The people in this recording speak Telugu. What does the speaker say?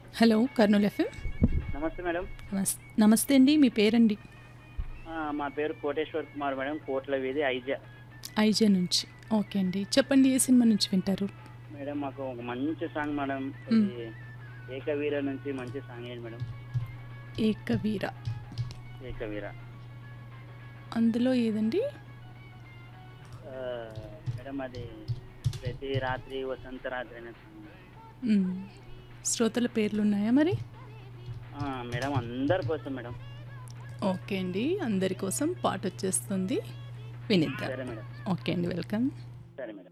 హలో కర్నూలు ఎఫ్ఎం నమస్తే మేడం నమస్ నమస్తే అండి మీ పేరండి ఆ, మా పేరు కోటేశ్వర్ కుమార్ మేడం కోట్ల వీధి ఐజా ఐజే నుంచి ఓకే అండి చెప్పండి ఏ సినిమా నుంచి వింటారు మేడం మాకు ఒక మంచి సాంగ్ మేడం మ్. ఇది ఏకవీర నుంచి మంచి సాంగ్ ఏంటి మేడం ఏకవీర ఏకవీర అందులో ఏదండి ఆ, మేడం అది ప్రతి రాత్రి వసంత రాత్రి అనే సాంగ్ మ్, శ్రోతల పేర్లు ఉన్నాయా మరి ఆ, మేడం అందరి కోసం మేడం ఓకే అండి అందరి కోసం పాట వచ్చేస్తుంది వినిద్దాం సరే మేడం ఓకే అండి వెల్కమ్ సరే మేడం